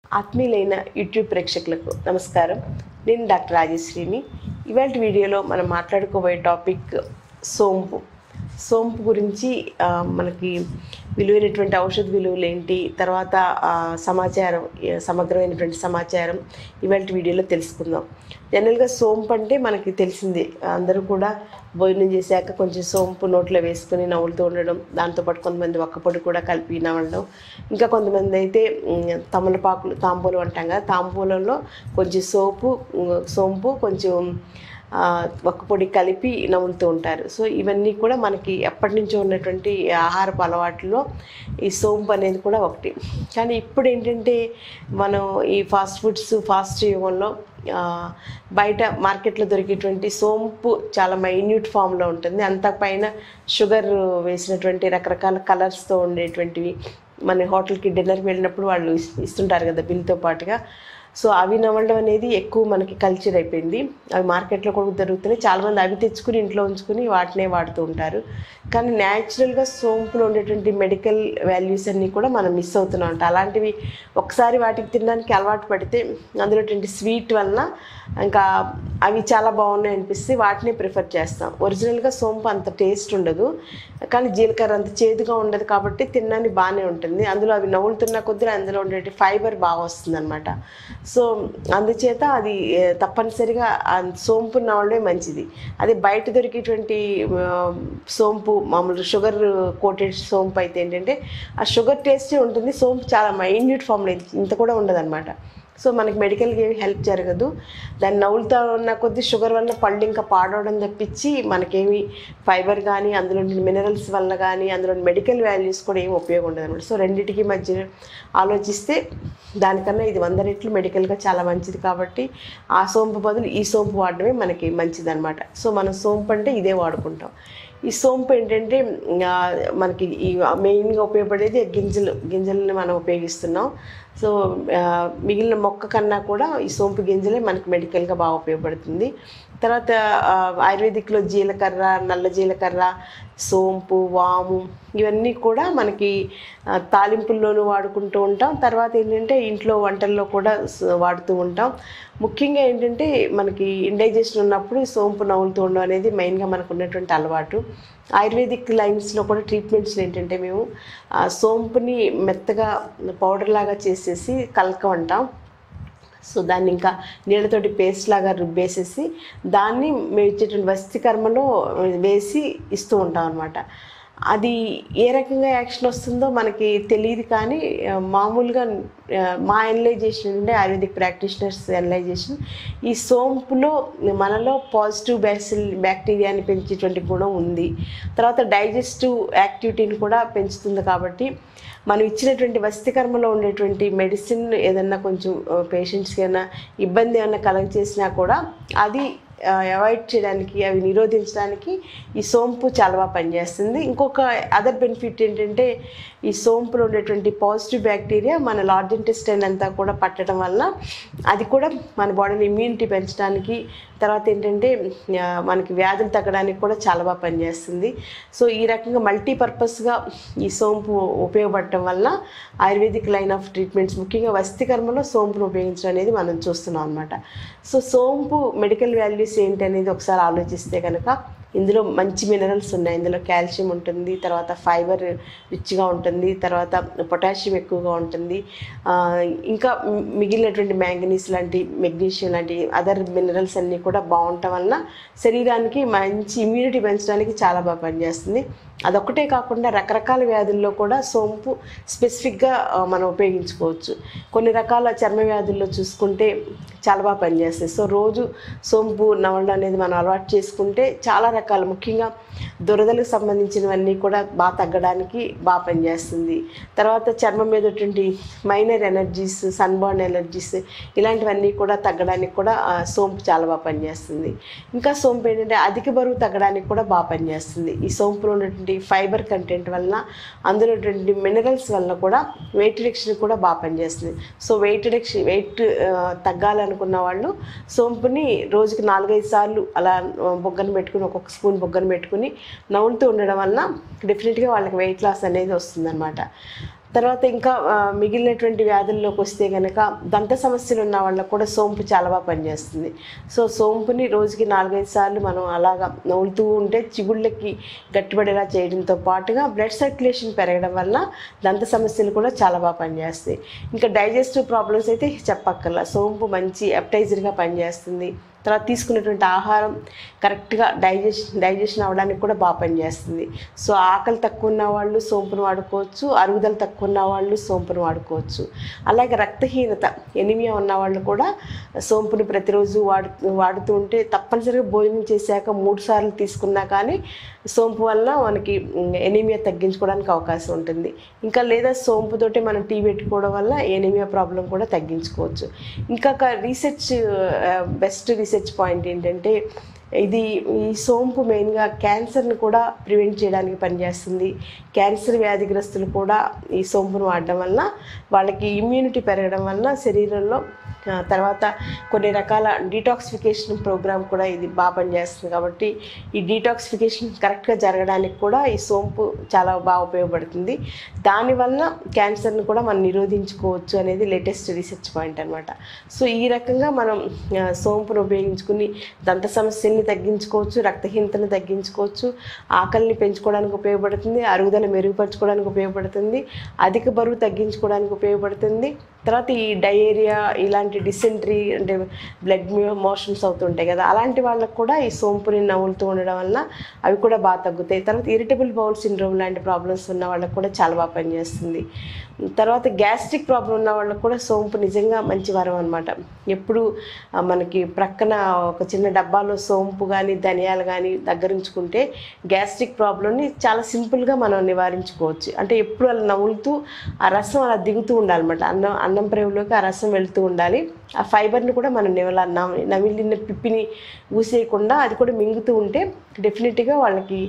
ఆత్మీయులైన YouTube ప్రేక్షకులకు నమస్కారం నేను డాక్టర్ రాజశ్రీని ఇవాళ వీడియోలో మనం మాట్లాడుకోబోయే టాపిక్ సోంపు సోంపు గురించి ఆ, మనకి విలువైనటువంటి ఔషధ విలువలు ఏంటి తర్వాత ఆ, సమాచారం ఏ, సమగ్రమైనటువంటి సమాచారం ఇవాళ వీడియోలో తెలుసుకుందాం జనరల్గా సోంపు అంటే మనకి తెలిసింది అందరూ కూడా భోజనం చేశాక కొంచెం సోంపు నోట్లో వేసుకుని నవ్వులుతూ ఉండడం దాంతోపాటు కొంతమంది ఒక్కపొడి కూడా కలిపి నవ్వడం ఇంకా కొంతమంది అయితే ఉమ్, తమలపాకులు తాంబూలం అంటాం కదా తాంబూలంలో కొంచెం సోపు ఉమ్, సోంపు కొంచెం ఆ, ఒక్క పొడి కలిపి నములుతూ ఉంటారు సో ఇవన్నీ కూడా మనకి ఎప్పటి నుంచో ఉన్నటువంటి ఆహారపు అలవాట్లలో ఈ సోంపు అనేది కూడా ఒకటి కానీ ఇప్పుడు ఏంటంటే మనం ఈ ఫాస్ట్ ఫుడ్స్ ఫాస్ట్ యుగంలో ఆ, బయట మార్కెట్లో దొరికేటువంటి సోంపు చాలా మైన్యూట్ ఫామ్లో ఉంటుంది అంత పైన షుగర్ వేసినటువంటి రకరకాల కలర్స్తో ఉండేటువంటివి మన హోటల్కి డిన్నర్కి వెళ్ళినప్పుడు వాళ్ళు ఇస్- ఇస్తుంటారు కదా బిల్తో పాటుగా సో అవి నవ్వడం అనేది ఎక్కువ మనకి కల్చర్ అయిపోయింది అవి మార్కెట్లో కూడా దొరుకుతున్నాయి చాలామంది అవి తెచ్చుకుని ఇంట్లో ఉంచుకుని వాటినే వాడుతూ ఉంటారు కానీ న్యాచురల్గా సోంపులో ఉండేటువంటి మెడికల్ వాల్యూస్ అన్నీ కూడా మనం మిస్ అవుతున్నాం అంట అలాంటివి ఒకసారి వాటికి తినడానికి అలవాటు పడితే అందులో స్వీట్ వలన ఇంకా అవి చాలా బాగున్నాయి అనిపిస్తే వాటిని ప్రిఫర్ చేస్తాం ఒరిజినల్గా సోంపు అంత టేస్ట్ ఉండదు కానీ జీలకర్ర అంత చేదుగా ఉండదు కాబట్టి తినడానికి బాగానే ఉంటుంది అందులో అవి నవ్వులుతున్న కొద్దీ అందులో ఉండే ఫైబర్ బాగా వస్తుంది సో అందుచేత అది ఏ, తప్పనిసరిగా ఆ సోంపు నవ్వడమే మంచిది అది బయట దొరికేటువంటి ఆ, సోంపు మామూలు షుగర్ కోటెడ్ సోంపు అయితే ఏంటంటే ఆ షుగర్ టేస్టే ఉంటుంది సోంపు చాలా మైన్యూట్ ఫామ్లో ఇంత కూడా ఉండదు సో మనకి మెడికల్గా ఏమి హెల్ప్ జరగదు దాన్ని నవ్వులుతా ఉన్న కొద్దీ షుగర్ వల్ల పళ్ళు ఇంకా పాడవడం తప్పించి మనకేమి ఫైబర్ కానీ అందులో మినరల్స్ వల్ల కానీ అందులో మెడికల్ వాల్యూస్ కూడా ఏమి ఉపయోగం ఉండదు అనమాట సో రెండింటికి మధ్య ఆలోచిస్తే దానికన్నా ఇది వంద రెట్లు మెడికల్గా చాలా మంచిది కాబట్టి ఆ సోంపు బదులు ఈ సోంపు వాడడమే మనకి మంచిది అనమాట సో మనం సోంపు అంటే ఇదే వాడుకుంటాం ఈ సోంపు ఏంటంటే ఆ, మనకి ఈ మెయిన్గా ఉపయోగపడేది గింజలు గింజలని మనం ఉపయోగిస్తున్నాం సో ఆ, మిగిలిన మొక్క కన్నా కూడా ఈ సోంపు గింజలే మనకి మెడికల్గా బాగా ఉపయోగపడుతుంది తర్వాత ఆ, ఆయుర్వేదిక్లో జీలకర్ర నల్ల జీలకర్ర సోంపు వాము ఇవన్నీ కూడా మనకి ఆ, తాలింపుల్లోనూ వాడుకుంటూ ఉంటాం తర్వాత ఏంటంటే ఇంట్లో వంటల్లో కూడా స- వాడుతూ ఉంటాం ముఖ్యంగా ఏంటంటే మనకి ఇండైజెషన్ ఉన్నప్పుడు ఈ సోంపు నవ్వులుతూ ఉండడం అనేది మెయిన్గా మనకు ఉన్నటువంటి అలవాటు ఆయుర్వేదిక్ లైన్స్లో కూడా ట్రీట్మెంట్స్ ఏంటంటే మేము ఆ సోంపుని మెత్తగా పౌడర్ లాగా చేసేసి కలకం అంటాం సో దాన్ని ఇంకా నీళ్ళతోటి పేస్ట్ లాగా రుబ్బేసేసి దాన్ని మేము ఇచ్చేటువంటి వస్తి కర్మలో వేసి ఇస్తూ ఉంటాం అనమాట అది ఏ రకంగా యాక్షన్ వస్తుందో మనకి తెలియదు కానీ ఆ, మామూలుగా ఆ, మా అనలైజేషన్ ఉండే ఆయుర్వేదిక్ ప్రాక్టీషనర్స్ అనలైజేషన్ ఈ సోంపులో మనలో పాజిటివ్ బ్యాసిల్ బ్యాక్టీరియాని పెంచేటువంటి గుణం ఉంది తర్వాత డైజెస్టివ్ యాక్టివిటీని కూడా పెంచుతుంది కాబట్టి మనం ఇచ్చినటువంటి వస్తి కర్మలో ఉండేటువంటి మెడిసిన్ ఏదన్నా కొంచెం పేషెంట్స్కి ఏమైనా ఇబ్బంది ఏమైనా కలగ చేసినా కూడా అది అవాయిడ్ చేయడానికి అవి నిరోధించడానికి ఈ సోంపు చాలా బాగా పనిచేస్తుంది ఇంకొక అదర్ బెనిఫిట్ ఏంటంటే ఈ సోంపులో ఉండేటువంటి పాజిటివ్ బ్యాక్టీరియా మన లార్జ్ ఇంటెస్టైన్ అంతా కూడా పట్టడం వల్ల అది కూడా మన బాడీని ఇమ్యూనిటీ పెంచడానికి తర్వాత ఏంటంటే ఆ, మనకి వ్యాధులు తగ్గడానికి కూడా చాలా బాగా పనిచేస్తుంది సో ఈ రకంగా మల్టీపర్పస్గా ఈ సోంపు ఉపయోగపడటం వల్ల ఆయుర్వేదిక్ లైన్ ఆఫ్ ట్రీట్మెంట్స్ ముఖ్యంగా వస్తి కర్మలో సోంపును ఉపయోగించడం అనేది మనం చూస్తున్నాం అనమాట సో సోంపు మెడికల్ వాల్యూస్ ఏంటి అనేది ఒకసారి ఆలోచిస్తే కనుక ఇందులో మంచి మినరల్స్ ఉన్నాయి ఇందులో కాల్షియం ఉంటుంది తర్వాత ఫైబర్ రిచ్గా ఉంటుంది తర్వాత పొటాషియం ఎక్కువగా ఉంటుంది ఆ, ఇంకా మి- మిగిలినటువంటి మ్యాంగనీస్ లాంటి మెగ్నీషియం లాంటి అదర్ మినరల్స్ అన్నీ కూడా బాగుండటం వలన శరీరానికి మంచి ఇమ్యూనిటీ పెంచడానికి చాలా బాగా పనిచేస్తుంది అదొక్కటే కాకుండా రకరకాల వ్యాధుల్లో కూడా సోంపు స్పెసిఫిక్గా ఆ, మనం ఉపయోగించుకోవచ్చు కొన్ని రకాల చర్మ వ్యాధుల్లో చూసుకుంటే చాలా బాగా పనిచేస్తాయి సో రోజు సోంపు నవలడం అనేది మనం అలవాటు చేసుకుంటే చాలా రకాల ముఖ్యంగా దురదలకు సంబంధించినవన్నీ కూడా బాగా తగ్గడానికి బాగా పనిచేస్తుంది తర్వాత చర్మం మీద ఉన్నటువంటి మైనర్ ఎనర్జీస్ సన్బర్న్ ఎనర్జీస్ ఇలాంటివన్నీ కూడా తగ్గడానికి కూడా ఆ, సోంపు చాలా బాగా పనిచేస్తుంది ఇంకా సోంపు ఏంటంటే అధిక బరువు తగ్గడానికి కూడా బాగా పనిచేస్తుంది ఈ సోంపులో ఉన్నటువంటి ఫైబర్ కంటెంట్ వలన అందులో ఉన్నటువంటి మినరల్స్ వలన కూడా వెయిట్ రిడక్షన్ కూడా బాగా పనిచేస్తుంది సో వెయిట్ రిడక్షన్ వెయిట్ తగ్గాలనుకున్న వాళ్ళు సోంపుని రోజుకి నాలుగైదు సార్లు అలా ఆ, బొగ్గన పెట్టుకుని ఒక్కొక్క స్పూన్ బొగ్గన పెట్టుకుని నవ్వులుతూ ఉండడం వలన డెఫినెట్గా వాళ్ళకి వెయిట్ లాస్ అనేది వస్తుందన్నమాట తర్వాత ఇంకా ఆ, మిగిలినటువంటి వ్యాధుల్లోకి వస్తే కనుక దంత సమస్యలు ఉన్న వాళ్ళకు కూడా సోంపు చాలా బాగా పనిచేస్తుంది సో సోంపుని రోజుకి నాలుగైదు సార్లు మనం అలాగా నవ్వులుతూ ఉంటే చిగుళ్ళకి గట్టిపడేలా చేయడంతో పాటుగా బ్లడ్ సర్క్యులేషన్ పెరగడం వల్ల దంత సమస్యలు కూడా చాలా బాగా పనిచేస్తాయి ఇంకా డైజెస్టివ్ ప్రాబ్లమ్స్ అయితే చెప్పక్కర్లా సోంపు మంచి అప్టైజర్గా పనిచేస్తుంది తర్వాత తీసుకున్నటువంటి ఆహారం కరెక్ట్గా డైజెషన్ డైజెషన్ అవ్వడానికి కూడా బాగా పనిచేస్తుంది సో ఆకలి తక్కువ ఉన్న వాళ్ళు సోంపును వాడుకోవచ్చు అరుగుదల తక్కువ ఉన్న వాళ్ళు సోంపును వాడుకోవచ్చు అలాగే రక్తహీనత ఎనిమియా ఉన్న వాళ్ళు కూడా సోంపును ప్రతిరోజు వాడు వాడుతూ ఉంటే తప్పనిసరిగా భోజనం చేశాక మూడు సార్లు తీసుకున్నా కానీ సోంపు వల్ల మనకి ఎనీమియా తగ్గించుకోవడానికి అవకాశం ఉంటుంది ఇంకా లేదా సోంపుతోటి మనం టీ పెట్టుకోవడం వల్ల ఎనీమియా ప్రాబ్లం కూడా తగ్గించుకోవచ్చు ఇంకా రీసెర్చ్ బెస్ట్ రీసెర్చ్ పాయింట్ ఏంటంటే ఇది ఈ సోంపు మెయిన్గా క్యాన్సర్ని కూడా ప్రివెంట్ చేయడానికి పనిచేస్తుంది క్యాన్సర్ వ్యాధిగ్రస్తులు కూడా ఈ సోంపును వాడడం వల్ల వాళ్ళకి ఇమ్యూనిటీ పెరగడం వల్ల శరీరంలో ఆ, తర్వాత కొన్ని రకాల డీటాక్సిఫికేషన్ ప్రోగ్రామ్ కూడా ఇది బాగా పనిచేస్తుంది కాబట్టి ఈ డీటాక్సిఫికేషన్ కరెక్ట్గా జరగడానికి కూడా ఈ సోంపు చాలా బాగా ఉపయోగపడుతుంది దానివల్ల క్యాన్సర్ని కూడా మనం నిరోధించుకోవచ్చు అనేది లేటెస్ట్ రీసెర్చ్ పాయింట్ అనమాట సో ఈ రకంగా మనం ఆ, సోంపును ఉపయోగించుకుని దంత సమస్యల్ని తగ్గించుకోవచ్చు రక్తహీనతను తగ్గించుకోవచ్చు ఆకలిని పెంచుకోవడానికి ఉపయోగపడుతుంది అరుగుదల మెరుగుపరచుకోవడానికి ఉపయోగపడుతుంది అధిక బరువు తగ్గించుకోవడానికి ఉపయోగపడుతుంది తర్వాత ఈ డయేరియా ఇలాంటి డిసెంట్రీ అంటే బ్లడ్ మోషన్స్ అవుతుంటాయి కదా అలాంటి వాళ్ళకు కూడా ఈ సోంపుని నవ్వులుతూ ఉండడం వల్ల అవి కూడా బాగా తగ్గుతాయి తర్వాత ఇరిటబుల్ బౌల్ సిండ్రోమ్ లాంటి ప్రాబ్లమ్స్ ఉన్న వాళ్ళకు కూడా చాలా బాగా పనిచేస్తుంది తర్వాత గ్యాస్ట్రిక్ ప్రాబ్లం ఉన్న వాళ్ళకు కూడా సోంపు నిజంగా మంచి వరం అనమాట ఎప్పుడు ఆ, మనకి ప్రక్కన ఒక చిన్న డబ్బాలో సోంపు కానీ ధనియాలు కానీ దగ్గరుంచుకుంటే గ్యాస్ట్రిక్ ప్రాబ్లమ్ని చాలా సింపుల్గా మనం నివారించుకోవచ్చు అంటే ఎప్పుడు అలా నవ్వులుతూ ఆ రసం అలా దిగుతూ ఉండాలన్నమాట అన్నం అన్నం ప్రేవులోకి ఆ రసం వెళ్తూ ఉండాలి ఆ ఫైబర్ని కూడా మనం నివల నమి నమిలిన పిప్పిని ఊసేయకుండా అది కూడా మింగుతూ ఉంటే డెఫినెట్గా వాళ్ళకి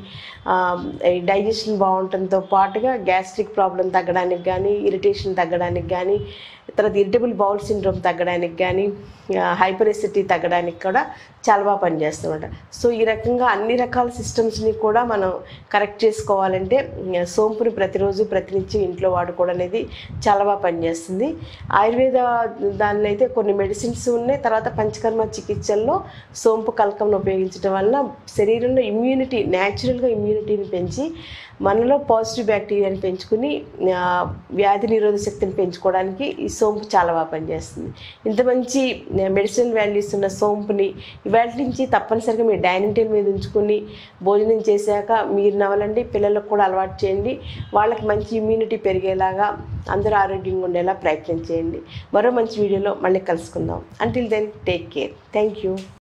డైజెషన్ బాగుండటంతో పాటుగా గ్యాస్ట్రిక్ ప్రాబ్లం తగ్గడానికి కానీ ఇరిటేషన్ తగ్గడానికి కానీ తర్వాత ఇరిటబుల్ బౌల్ సిండ్రోమ్ తగ్గడానికి కానీ హైపర్ ఎసిటీ తగ్గడానికి కూడా చాలా బాగా పనిచేస్తుందన్నమాట సో ఈ రకంగా అన్ని రకాల సిస్టమ్స్ని కూడా మనం కరెక్ట్ చేసుకోవాలంటే ఆ, సోంపుని ప్రతిరోజు ప్రతినిత్యం ఇంట్లో వాడుకోవడం అనేది చాలా బాగా పనిచేస్తుంది ఆయుర్వేద దానిలో అయితే కొన్ని మెడిసిన్స్ ఉన్నాయి తర్వాత పంచకర్మ చికిత్సల్లో సోంపు కలకంను ఉపయోగించడం వల్ల శరీరంలో ఇమ్యూనిటీ న్యాచురల్గా ఇమ్యూనిటీని పెంచి మనలో పాజిటివ్ బ్యాక్టీరియాని పెంచుకుని ఆ, వ్యాధి నిరోధక శక్తిని పెంచుకోవడానికి ఈ సోంపు చాలా బాగా పనిచేస్తుంది ఇంత మంచి మెడిసినల్ వాల్యూస్ ఉన్న సోంపుని ఇవాళ నుంచి తప్పనిసరిగా మీరు డైనింగ్ టేబుల్ మీద ఉంచుకుని భోజనం చేశాక మీరు నవలండి పిల్లలకు కూడా అలవాటు చేయండి వాళ్ళకి మంచి ఇమ్యూనిటీ పెరిగేలాగా అందరూ ఆరోగ్యంగా ఉండేలా ప్రయత్నం చేయండి మరో మంచి వీడియోలో మళ్ళీ కలుసుకుందాం until then take care thank you